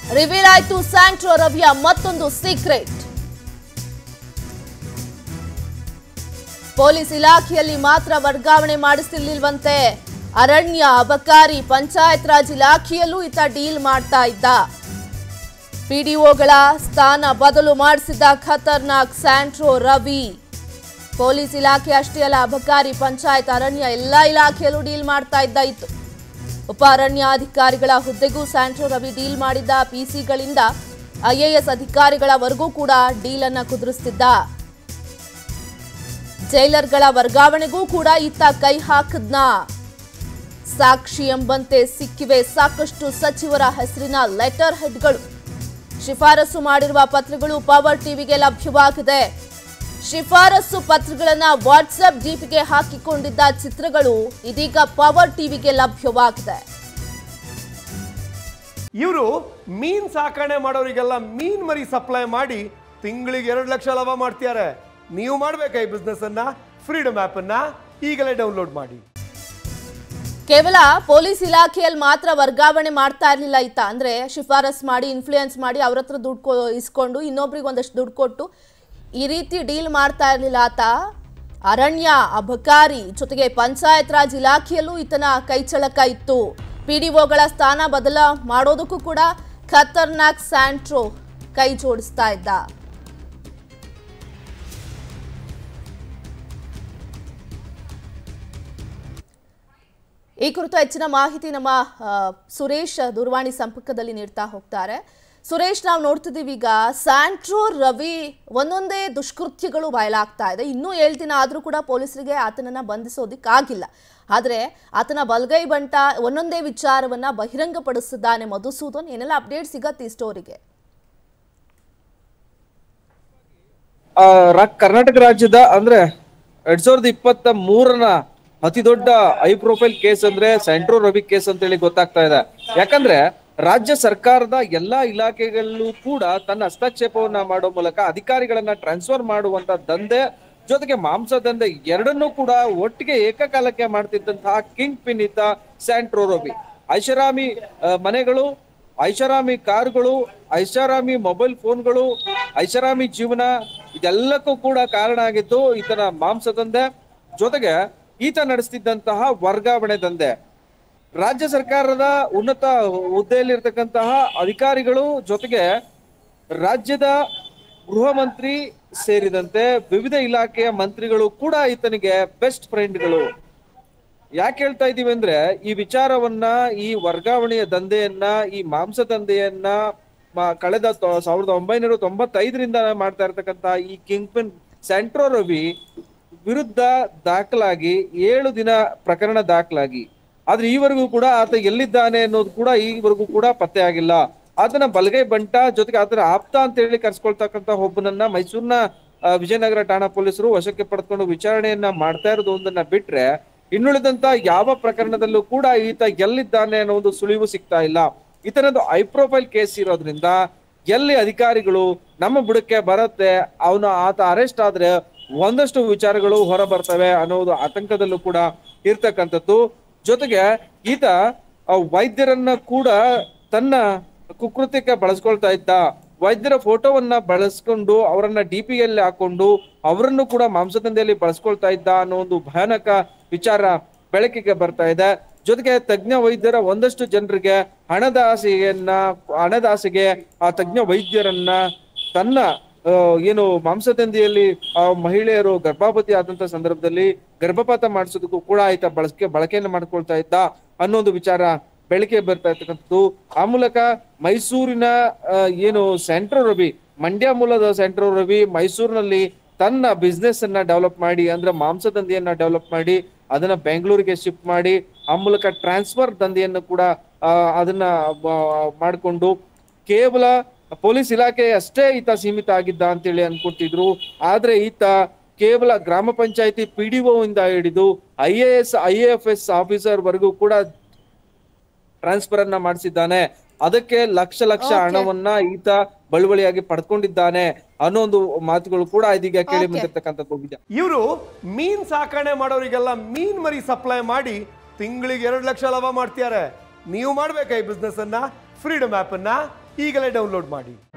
Reveal ಆಯ್ತು Santro ರವಿಯ ಮತ್ತೊಂದು ಸೀಕ್ರೆಟ್ ಪೊಲೀಸ್ ಇಲಾಖೆಯಲ್ಲಿ ಮಾತ್ರ ವರ್ಗಾವಣೆ ಮಾಡಿಸ್ತಿರ್ಲಿಲ್ವಂತೆ ಅರಣ್ಯ ಅಬಕಾರಿ ಪಂಚಾಯತ್ ರಾಜ್ ಇಲಾಖೆಯಲ್ಲೂ ಈತ ಡೀಲ್ ಮಾಡ್ತಾ ಇದ್ದ ಪಿಡಿಒಗಳ ಸ್ಥಾನ ಬದಲು ಮಾಡಿಸಿದ್ದ ಖತರ್ನಾಕ್ ಸ್ಯಾಂಟ್ರೋ ರವಿ ಪೊಲೀಸ್ ಇಲಾಖೆ ಅಷ್ಟೇ ಅಲ್ಲ ಅಬಕಾರಿ ಪಂಚಾಯತ್ ಅರಣ್ಯ ಎಲ್ಲ ಇಲಾಖೆಯಲ್ಲೂ ಡೀಲ್ ಮಾಡ್ತಾ ಇದ್ದ ಇತ್ತು ಉಪ ಅರಣ್ಯಾಧಿಕಾರಿಗಳ ಹುದ್ದೆಗೂ ಸ್ಯಾಂಟ್ರೋ ರವಿ ಡೀಲ್ ಮಾಡಿದ್ದ ಪಿಸಿಗಳಿಂದ ಐಎಎಸ್ ಅಧಿಕಾರಿಗಳವರೆಗೂ ಕೂಡ ಡೀಲ್ ಅನ್ನ ಕುದುರಿಸ್ತಿದ್ದ ಜೈಲರ್ಗಳ ವರ್ಗಾವಣೆಗೂ ಕೂಡ ಈತ ಕೈ ಹಾಕದ್ನ ಸಾಕ್ಷಿ ಎಂಬಂತೆ ಸಿಕ್ಕಿವೆ ಸಾಕಷ್ಟು ಸಚಿವರ ಹೆಸರಿನ ಲೆಟರ್ ಹೆಡ್ಗಳು ಶಿಫಾರಸು ಮಾಡಿರುವ ಪತ್ರಗಳು ಪವರ್ ಟಿವಿಗೆ ಲಭ್ಯವಾಗಿದೆ ಶಿಫಾರಸು ಪತ್ರಗಳನ್ನ ವಾಟ್ಸ್ಆಪ್ ಡಿಪಿಗೆ ಹಾಕಿಕೊಂಡಿದ್ದ ಚಿತ್ರಗಳು ಇದೀಗ ಪವರ್ ಟಿವಿಗೆ ಲಭ್ಯವಾಗಿದೆ ಇವರು ಮೀನ್ ಸಾಕಣೆ ಮಾಡೋರಿಗೆಲ್ಲ ಮೀನ್ ಮರಿ ಸಪ್ಲೈ ಮಾಡಿ ತಿಂಗಳಿಗೆ ಎರಡು ಲಕ್ಷ ಲಾಭ ಮಾಡ್ತಿದ್ದಾರೆ ನೀವು ಮಾಡ್ಬೇಕಾ ಈ ಬಿಸ್ನೆಸ್ ಅನ್ನ ಫ್ರೀಡಮ್ ಆಪ್ ಅನ್ನ ಈಗಲೇ ಡೌನ್ಲೋಡ್ ಮಾಡಿ ಕೇವಲ ಪೊಲೀಸ್ ಇಲಾಖೆಯಲ್ಲಿ ಮಾತ್ರ ವರ್ಗಾವಣೆ ಮಾಡ್ತಾ ಇರಲಿಲ್ಲ ಈತ ಅಂದ್ರೆ ಶಿಫಾರಸ್ ಮಾಡಿ ಇನ್ಫ್ಲೂಯೆನ್ಸ್ ಮಾಡಿ ಅವ್ರ ಹತ್ರ ದುಡ್ಡು ಕೊ ಇಸ್ಕೊಂಡು ಇನ್ನೊಬ್ರಿಗೆ ಒಂದಷ್ಟು ದುಡ್ಡು ಕೊಟ್ಟು ಈ ರೀತಿ ಡೀಲ್ ಮಾಡ್ತಾ ಇರಲಿಲ್ಲ ಆತ ಅರಣ್ಯ ಅಬಕಾರಿ ಜೊತೆಗೆ ಪಂಚಾಯತ್ ರಾಜ್ ಇಲಾಖೆಯಲ್ಲೂ ಈತನ ಕೈಚಳಕ ಇತ್ತು ಪಿಡಿಒಗಳ ಸ್ಥಾನ ಬದಲ ಮಾಡೋದಕ್ಕೂ ಕೂಡ ಖತರ್ನಾಕ್ ಸ್ಯಾಂಟ್ರೋ ಕೈ ಜೋಡಿಸ್ತಾ ಇದ್ದ ಈ ಕುರಿತು ಹೆಚ್ಚಿನ ಮಾಹಿತಿ ನಮ್ಮ ಆ, ಸುರೇಶ್ ದೂರವಾಣಿ ಸಂಪರ್ಕದಲ್ಲಿ ನೀಡ್ತಾ ಹೋಗ್ತಾರೆ ಸುರೇಶ್ ನಾವು ನೋಡ್ತಿದ್ದೀವಿ ಈಗ ಸ್ಯಾಂಟ್ರೋ ರವಿ ಒಂದೊಂದೇ ದುಷ್ಕೃತ್ಯಗಳು ಬಯಲಾಗ್ತಾ ಇದೆ ಇನ್ನೂ ಏಳು ದಿನ ಆದರೂ ಕೂಡ ಪೊಲೀಸರಿಗೆ ಆತನನ್ನ ಬಂಧಿಸೋದಿಕ್ಕಾಗಿಲ್ಲ ಆದರೆ ಆತನ ಬಲಗೈ ಬಂಟ ಒಂದೊಂದೇ ವಿಚಾರವನ್ನ ಬಹಿರಂಗಪಡಿಸಿದ್ದಾನೆ ಮಧುಸೂದನ್ ಏನೆಲ್ಲ ಅಪ್ಡೇಟ್ ಸಿಗತ್ತೆ ಈ ಸ್ಟೋರಿಗೆ ಆ, ರಾ- ಕರ್ನಾಟಕ ರಾಜ್ಯದ ಅಂದ್ರೆ ಎರಡ್ ಸಾವಿರದ ಇಪ್ಪತ್ತ ಮೂರನ ಅತಿ ದೊಡ್ಡ ಹೈ ಪ್ರೊಫೈಲ್ ಕೇಸ್ ಅಂದ್ರೆ ಸೆಂಟ್ರೋ ರವಿ ಕೇಸ್ ಅಂತ ಹೇಳಿ ಗೊತ್ತಾಗ್ತಾ ಇದೆ ಯಾಕಂದ್ರೆ ರಾಜ್ಯ ಸರ್ಕಾರದ ಎಲ್ಲಾ ಇಲಾಖೆಗಳಲ್ಲೂ ಕೂಡ ತನ್ನ ಹಸ್ತಕ್ಷೇಪವನ್ನ ಮಾಡೋ ಮೂಲಕ ಅಧಿಕಾರಿಗಳನ್ನ ಟ್ರಾನ್ಸ್ಫರ್ ಮಾಡುವಂತ ದಂಧೆ ಜೊತೆಗೆ ಮಾಂಸ ದಂಧೆ ಎರಡನ್ನೂ ಕೂಡ ಒಟ್ಟಿಗೆ ಏಕಕಾಲಕ್ಕೆ ಮಾಡ್ತಿದ್ದಂತಹ ಕಿಂಗ್ ಪಿನ್ ಇದ್ದ ಸ್ಯಾಂಟ್ರೋ ರವಿ ಐಷಾರಾಮಿ ಆ, ಮನೆಗಳು ಐಷಾರಾಮಿ ಕಾರುಗಳು ಐಷಾರಾಮಿ ಮೊಬೈಲ್ ಫೋನ್ಗಳು ಐಷಾರಾಮಿ ಜೀವನ ಇದೆಲ್ಲಕ್ಕೂ ಕೂಡ ಕಾರಣ ಆಗಿದ್ದು ಈತನ ಮಾಂಸ ದಂಧೆ ಜೊತೆಗೆ ಈತ ನಡೆಸ್ತಿದ್ದಂತಹ ವರ್ಗಾವಣೆ ದಂಧೆ ರಾಜ್ಯ ಸರ್ಕಾರದ ಉನ್ನತ ಹುದ್ದೆಯಲ್ಲಿರ್ತಕ್ಕಂತಹ ಅಧಿಕಾರಿಗಳು ಜೊತೆಗೆ ರಾಜ್ಯದ ಗೃಹ ಮಂತ್ರಿ ಸೇರಿದಂತೆ ವಿವಿಧ ಇಲಾಖೆಯ ಮಂತ್ರಿಗಳು ಕೂಡ ಈತನಿಗೆ ಬೆಸ್ಟ್ ಫ್ರೆಂಡ್ಗಳು ಯಾಕೆ ಹೇಳ್ತಾ ಇದೀವಿ ಅಂದ್ರೆ ಈ ವಿಚಾರವನ್ನ ಈ ವರ್ಗಾವಣೆಯ ದಂಧೆಯನ್ನ ಈ ಮಾಂಸ ದಂಧೆಯನ್ನ ಮ- ಕಳೆದ ತೊ- ಸಾವಿರದ ಒಂಬೈನೂರ ತೊಂಬತ್ತೈದರಿಂದ ಮಾಡ್ತಾ ಇರ್ತಕ್ಕಂತ ಈ ಕಿಂಗ್ ಪಿನ್ ಸೆಂಟ್ರೋ ರವಿ ವಿರುದ್ಧ ದಾಖಲಾಗಿ ಏಳು ದಿನ ಪ್ರಕರಣ ದಾಖಲಾಗಿ ಆದ್ರೆ ಈವರೆಗೂ ಕೂಡ ಆತ ಎಲ್ಲಿದ್ದಾನೆ ಅನ್ನೋದು ಕೂಡ ಈವರೆಗೂ ಕೂಡ ಪತ್ತೆ ಆಗಿಲ್ಲ ಆತನ ಬಲಗೈ ಬಂಟ ಜೊತೆಗೆ ಆತನ ಆಪ್ತ ಅಂತ ಹೇಳಿ ಕರ್ಸ್ಕೊಳ್ತಕ್ಕಂತ ಒಬ್ಬನನ್ನ ಮೈಸೂರಿನ ಆ, ವಿಜಯನಗರ ಠಾಣಾ ಪೊಲೀಸರು ವಶಕ್ಕೆ ಪಡೆದುಕೊಂಡು ವಿಚಾರಣೆಯನ್ನ ಮಾಡ್ತಾ ಇರೋದು ಒಂದನ್ನ ಬಿಟ್ರೆ ಇನ್ನುಳಿದಂತ ಯಾವ ಪ್ರಕರಣದಲ್ಲೂ ಕೂಡ ಈತ ಎಲ್ಲಿದ್ದಾನೆ ಅನ್ನೋ ಒಂದು ಸುಳಿವು ಸಿಗ್ತಾ ಇಲ್ಲ ಈತನದು ಹೈ ಪ್ರೊಫೈಲ್ ಕೇಸ್ ಇರೋದ್ರಿಂದ ಎಲ್ಲಿ ಅಧಿಕಾರಿಗಳು ನಮ್ಮ ಬುಡಕ್ಕೆ ಬರುತ್ತೆ ಅವನು ಆತ ಅರೆಸ್ಟ್ ಆದ್ರೆ ಒಂದಷ್ಟು ವಿಚಾರಗಳು ಹೊರ ಬರ್ತವೆ ಅನ್ನೋದು ಆತಂಕದಲ್ಲೂ ಕೂಡ ಇರ್ತಕ್ಕಂಥದ್ದು ಜೊತೆಗೆ ಈತ ಆ ವೈದ್ಯರನ್ನ ಕೂಡ ತನ್ನ ಕುಕೃತ್ಯಕ್ಕೆ ಬಳಸ್ಕೊಳ್ತಾ ಇದ್ದ ವೈದ್ಯರ ಫೋಟೋವನ್ನ ಬಳಸ್ಕೊಂಡು ಅವರನ್ನ ಡಿ ಯಲ್ಲಿ ಹಾಕೊಂಡು ಅವರನ್ನು ಕೂಡ ಮಾಂಸದಂಧೆಯಲ್ಲಿ ಬಳಸ್ಕೊಳ್ತಾ ಇದ್ದ ಅನ್ನೋ ಒಂದು ಭಯಾನಕ ವಿಚಾರ ಬೆಳಕಿಗೆ ಬರ್ತಾ ಇದೆ ಜೊತೆಗೆ ತಜ್ಞ ವೈದ್ಯರ ಒಂದಷ್ಟು ಜನರಿಗೆ ಹಣದ ಆಸೆಯನ್ನ ಹಣದ ಆಸೆಗೆ ಆ ತಜ್ಞ ವೈದ್ಯರನ್ನ ತನ್ನ ಆ, ಏನು ಮಾಂಸದಂಧೆಯಲ್ಲಿ ಆ ಮಹಿಳೆಯರು ಗರ್ಭಾವತಿ ಆದಂತ ಸಂದರ್ಭದಲ್ಲಿ ಗರ್ಭಪಾತ ಮಾಡಿಸೋದಕ್ಕೂ ಕೂಡ ಆಯ್ತ ಬಳಕೆ ಬಳಕೆಯನ್ನು ಮಾಡ್ಕೊಳ್ತಾ ಇದ್ದ ಅನ್ನೋ ಒಂದು ವಿಚಾರ ಬೆಳಕಿಗೆ ಬರ್ತಾ ಇರ್ತಕ್ಕಂಥದ್ದು ಆ ಮೂಲಕ ಮೈಸೂರಿನ ಆ, ಏನು ಸೆಂಟ್ರೋ ರವಿ ಮಂಡ್ಯ ಮೂಲದ ಸೆಂಟ್ರೋ ರವಿ ಮೈಸೂರಿನಲ್ಲಿ ತನ್ನ ಬಿಸ್ನೆಸ್ ಅನ್ನ ಡೆವಲಪ್ ಮಾಡಿ ಅಂದ್ರೆ ಮಾಂಸ ದಂಧೆಯನ್ನ ಡೆವಲಪ್ ಮಾಡಿ ಅದನ್ನ ಬೆಂಗಳೂರಿಗೆ ಶಿಫ್ಟ್ ಮಾಡಿ ಆ ಮೂಲಕ ಟ್ರಾನ್ಸ್ಫರ್ ದಂಧೆಯನ್ನು ಕೂಡ ಆ, ಅದನ್ನ ಆ, ಮಾಡ್ಕೊಂಡು ಕೇವಲ ಪೊಲೀಸ್ ಇಲಾಖೆ ಅಷ್ಟೇ ಈತ ಸೀಮಿತ ಆಗಿದ್ದ ಅಂತೇಳಿ ಅನ್ಕೊತಿದ್ರು ಆದ್ರೆ ಈತ ಕೇವಲ ಗ್ರಾಮ ಪಂಚಾಯತಿ ಪಿ ಡಿ ಇಂದ ಹಿಡಿದು I A S I F S officer ವರೆಗೂ ಕೂಡ ಟ್ರಾನ್ಸ್ಫರ್ ಅನ್ನ ಮಾಡಿಸಿದ್ದಾನೆ ಅದಕ್ಕೆ ಲಕ್ಷ ಲಕ್ಷ Okay. ಹಣವನ್ನ ಈತ ಬಳುವಳಿಯಾಗಿ ಪಡ್ಕೊಂಡಿದ್ದಾನೆ ಅನ್ನೋ ಒಂದು ಮಾತುಗಳು ಕೂಡ ಇದೀಗ ಕೇಳಿ Okay. ಬಂದಿರ್ತಕ್ಕಂಥದ್ದು ನಿಜ ಇವರು ಮೀನ್ ಸಾಕಣೆ ಮಾಡೋರಿಗೆಲ್ಲ ಮೀನ್ ಮರಿ ಸಪ್ಲೈ ಮಾಡಿ ತಿಂಗಳಿಗೆ ಎರಡು ಲಕ್ಷ ಲಾಭ ಮಾಡ್ತಿದ್ದಾರೆ ನೀವು ಮಾಡ್ಬೇಕಾ ಈ ಬಿಸ್ನೆಸ್ ಅನ್ನ ಫ್ರೀಡಮ್ ಆಪ್ ಅನ್ನ ಈಗಲೇ ಡೌನ್ಲೋಡ್ ಮಾಡಿ